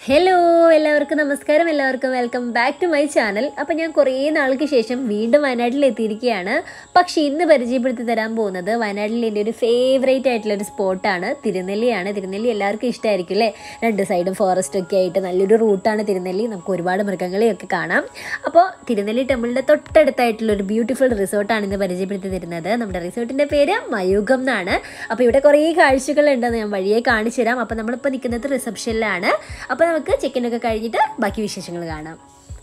hello എല്ലാവർക്കും നമസ്കാരം എല്ലാവർക്കും welcome back to my channel അപ്പോൾ ഞാൻ കുറേ നാൾക്ക് ശേഷം വീണ്ടും വയനാട്ടിൽ എത്തിയിരിക്കുകയാണ് പക്ഷേ ഇന്ന് പരിചയപ്പെടുത്തി തരാൻ പോകുന്നത് വയനാട്ടിൽ എൻ്റെ ഒരു ഫേവറേറ്റ് ആയിട്ടുള്ള ഒരു സ്പോട്ടാണ് തിരുനെല്ലിയാണ് തിരുനെല്ലി എല്ലാവർക്കും ഇഷ്ടമായിരിക്കും അല്ലേ രണ്ട് സൈഡും ഫോറസ്റ്റ് ഒക്കെ ആയിട്ട് നല്ലൊരു റൂട്ടാണ് തിരുനെല്ലി നമുക്ക് ഒരുപാട് മൃഗങ്ങളെയൊക്കെ കാണാം അപ്പോൾ തിരുനെല്ലി ടെമ്പിളിൻ്റെ തൊട്ടടുത്തായിട്ടുള്ള ഒരു ബ്യൂട്ടിഫുൾ റിസോർട്ടാണ് ഇന്ന് പരിചയപ്പെടുത്തി തരുന്നത് നമ്മുടെ റിസോർട്ടിൻ്റെ പേര് മയൂഖം എന്നാണ് അപ്പോൾ ഇവിടെ കുറേ കാഴ്ചകളുണ്ടെന്ന് ഞാൻ വഴിയെ കാണിച്ചു തരാം അപ്പോൾ നമ്മളിപ്പോൾ നിൽക്കുന്നത് റിസപ്ഷനിലാണ് അപ്പോൾ നമുക്ക് ചെക്കിനൊക്കെ കഴിഞ്ഞിട്ട് ബാക്കി വിശേഷങ്ങൾ കാണാം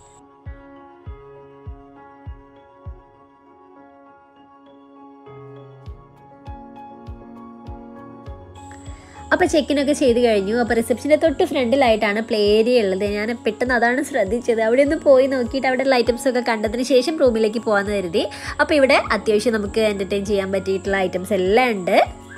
അപ്പോൾ ചെക്കിനൊക്കെ ചെയ്ത് കഴിഞ്ഞു അപ്പോൾ റിസപ്ഷൻ്റെ തൊട്ട് ഫ്രണ്ടിലായിട്ടാണ് പ്ലേ ഏരിയ ഉള്ളത് ഞാൻ പെട്ടെന്ന് അതാണ് ശ്രദ്ധിച്ചത് അവിടെ ഒന്ന് പോയി നോക്കിയിട്ട് അവിടെ ഐറ്റംസ് ഒക്കെ കണ്ടതിന് ശേഷം റൂമിലേക്ക് പോകാമെന്ന് കരുതി അപ്പോൾ ഇവിടെ അത്യാവശ്യം നമുക്ക് എൻ്റർടൈൻ ചെയ്യാൻ പറ്റിയിട്ടുള്ള ഐറ്റംസ് എല്ലാം ഉണ്ട്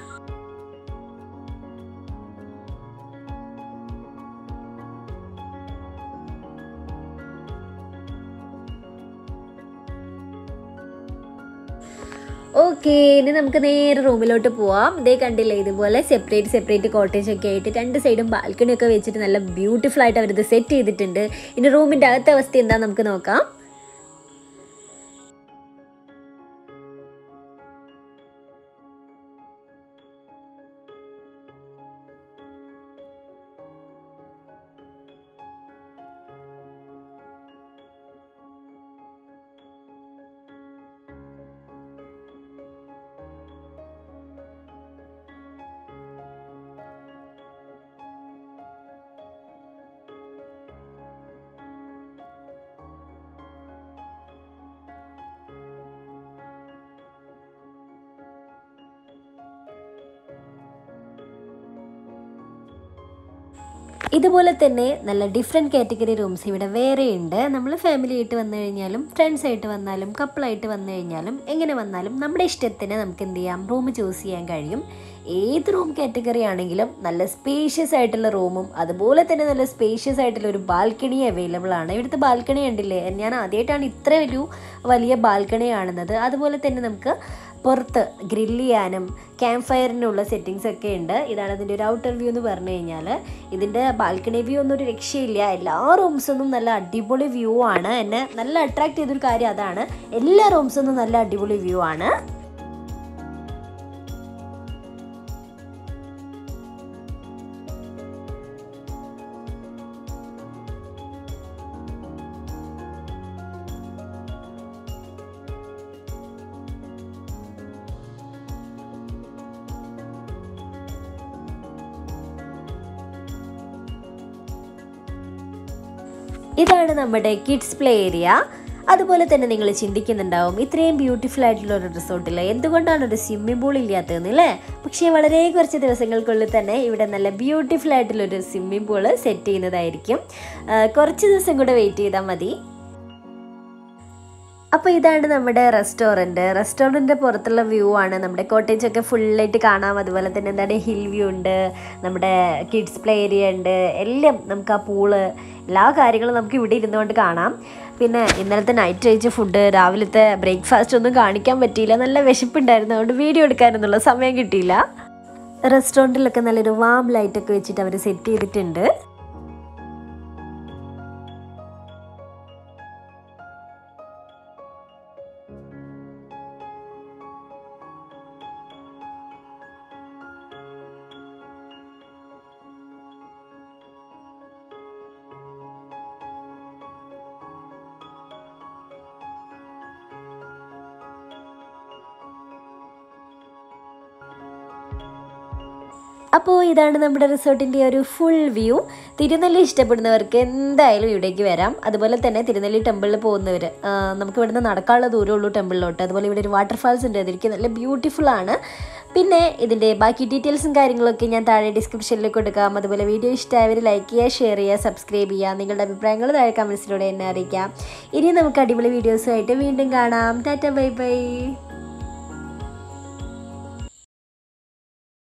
ഓക്കെ ഇനി നമുക്ക് നേരെ റൂമിലോട്ട് പോവാം ഇതേ കണ്ടില്ലേ ഇതുപോലെ സെപ്പറേറ്റ് സെപ്പറേറ്റ് കോട്ടേജ് ഒക്കെ ആയിട്ട് രണ്ട് സൈഡും ബാൽക്കണി ഒക്കെ വെച്ചിട്ട് നല്ല ബ്യൂട്ടിഫുൾ ആയിട്ട് അവരിത് സെറ്റ് ചെയ്തിട്ടുണ്ട് ഇനി റൂമിൻ്റെ അകത്തെ അവസ്ഥ എന്താ നമുക്ക് നോക്കാം ഇതുപോലെ തന്നെ നല്ല ഡിഫറെൻറ്റ് കാറ്റഗറി റൂംസ് ഇവിടെ വേറെ ഉണ്ട് നമ്മൾ ഫാമിലി ആയിട്ട് വന്നു കഴിഞ്ഞാലും ഫ്രണ്ട്സ് ആയിട്ട് വന്നാലും കപ്പിളായിട്ട് വന്നു കഴിഞ്ഞാലും എങ്ങനെ വന്നാലും നമ്മുടെ ഇഷ്ടത്തിന് നമുക്ക് എന്ത് ചെയ്യാം റൂം ചൂസ് ചെയ്യാൻ കഴിയും ഏത് റൂം കാറ്റഗറി ആണെങ്കിലും നല്ല സ്പേഷ്യസ് ആയിട്ടുള്ള റൂമും അതുപോലെ തന്നെ നല്ല സ്പേഷ്യസ് ആയിട്ടുള്ള ഒരു ബാൽക്കണി അവൈലബിൾ ആണ് ഇവിടുത്തെ ബാൽക്കണി ഉണ്ടില്ലേ ഞാൻ ആദ്യമായിട്ടാണ് ഇത്ര ഒരു വലിയ ബാൽക്കണി കാണുന്നത് അതുപോലെ തന്നെ നമുക്ക് പുറത്ത് ഗ്രില്ല് ചെയ്യാനും ക്യാമ്പ് ഫയറിനുള്ള സെറ്റിങ്സ് ഒക്കെ ഉണ്ട് ഇതാണ് ഇതിൻ്റെ ഒരു ഔട്ടർ വ്യൂ എന്ന് പറഞ്ഞു കഴിഞ്ഞാൽ ഇതിൻ്റെ ബാൽക്കണി വ്യൂ ഒന്നും ഒരു രക്ഷയില്ല എല്ലാ റൂംസൊന്നും നല്ല അടിപൊളി വ്യൂ ആണ് എന്നെ നല്ല അട്രാക്ട് ചെയ്തൊരു കാര്യം അതാണ് എല്ലാ റൂംസൊന്നും നല്ല അടിപൊളി വ്യൂ ആണ് ഇതാണ് നമ്മുടെ കിഡ്സ് പ്ലേ ഏരിയ അതുപോലെ തന്നെ നിങ്ങൾ ചിന്തിക്കുന്നുണ്ടാവും ഇത്രയും ബ്യൂട്ടിഫുൾ ആയിട്ടുള്ള ഒരു റിസോർട്ടിൽ എന്തുകൊണ്ടാണ് ഒരു സ്വിമ്മിംഗ് പൂൾ ഇല്ലാത്തതെന്ന് അല്ലേ പക്ഷേ വളരെ കുറച്ച് ദിവസങ്ങൾക്കുള്ളിൽ തന്നെ ഇവിടെ നല്ല ബ്യൂട്ടിഫുൾ ആയിട്ടുള്ള ഒരു സ്വിമ്മിംഗ് പൂൾ സെറ്റ് ചെയ്യുന്നതായിരിക്കും കുറച്ച് ദിവസം കൂടെ വെയിറ്റ് ചെയ്താൽ മതി അപ്പോൾ ഇതാണ് നമ്മുടെ റെസ്റ്റോറൻറ്റ് റെസ്റ്റോറൻറ്റിൻ്റെ പുറത്തുള്ള വ്യൂ ആണ് നമ്മുടെ കോട്ടേജ് ഒക്കെ ഫുള്ളായിട്ട് കാണാം അതുപോലെ തന്നെ എന്താണ് ഹിൽ വ്യൂ ഉണ്ട് നമ്മുടെ കിഡ്സ് പ്ലേ ഏരിയ ഉണ്ട് എല്ലാം നമുക്ക് ആ പൂള് എല്ലാ കാര്യങ്ങളും നമുക്ക് ഇവിടെ ഇരുന്നുകൊണ്ട് കാണാം പിന്നെ ഇന്നലത്തെ നൈറ്റ് കഴിച്ച ഫുഡ് രാവിലത്തെ ബ്രേക്ക്ഫാസ്റ്റ് ഒന്നും കാണിക്കാൻ പറ്റിയില്ല നല്ല വിശപ്പുണ്ടായിരുന്നു അതുകൊണ്ട് വീഡിയോ എടുക്കാനൊന്നുള്ള സമയം കിട്ടിയില്ല റെസ്റ്റോറൻറ്റിലൊക്കെ നല്ലൊരു വാം ലൈറ്റൊക്കെ വെച്ചിട്ട് അവർ സെറ്റ് ചെയ്തിട്ടുണ്ട് അപ്പോൾ ഇതാണ് നമ്മുടെ റിസോർട്ടിൻ്റെ ഒരു ഫുൾ വ്യൂ തിരുനെല്ലി ഇഷ്ടപ്പെടുന്നവർക്ക് എന്തായാലും ഇവിടേക്ക് വരാം അതുപോലെ തന്നെ തിരുനെല്ലി ടെമ്പിളിൽ പോകുന്നവർ നമുക്ക് ഇവിടുന്ന് നടക്കാനുള്ള ദൂരമുള്ളൂ ടെമ്പിളിലോട്ട് അതുപോലെ ഇവിടെ ഒരു വാട്ടർഫാൾസ് ഉണ്ട് അതിരിക്കും നല്ല ബ്യൂട്ടിഫുൾ ആണ് പിന്നെ ഇതിൻ്റെ ബാക്കി ഡീറ്റെയിൽസും കാര്യങ്ങളൊക്കെ ഞാൻ താഴെ ഡിസ്ക്രിപ്ഷനിൽ കൊടുക്കാം അതുപോലെ വീഡിയോ ഇഷ്ടമായവർ ലൈക്ക് ചെയ്യുക ഷെയർ ചെയ്യുക സബ്സ്ക്രൈബ് ചെയ്യുക നിങ്ങളുടെ അഭിപ്രായങ്ങൾ താഴെ കമൻസിലൂടെ എന്നെ അറിയിക്കാം ഇനി നമുക്ക് അടിപൊളി വീഡിയോസുമായിട്ട് വീണ്ടും കാണാം ടാറ്റ ബൈ ബൈ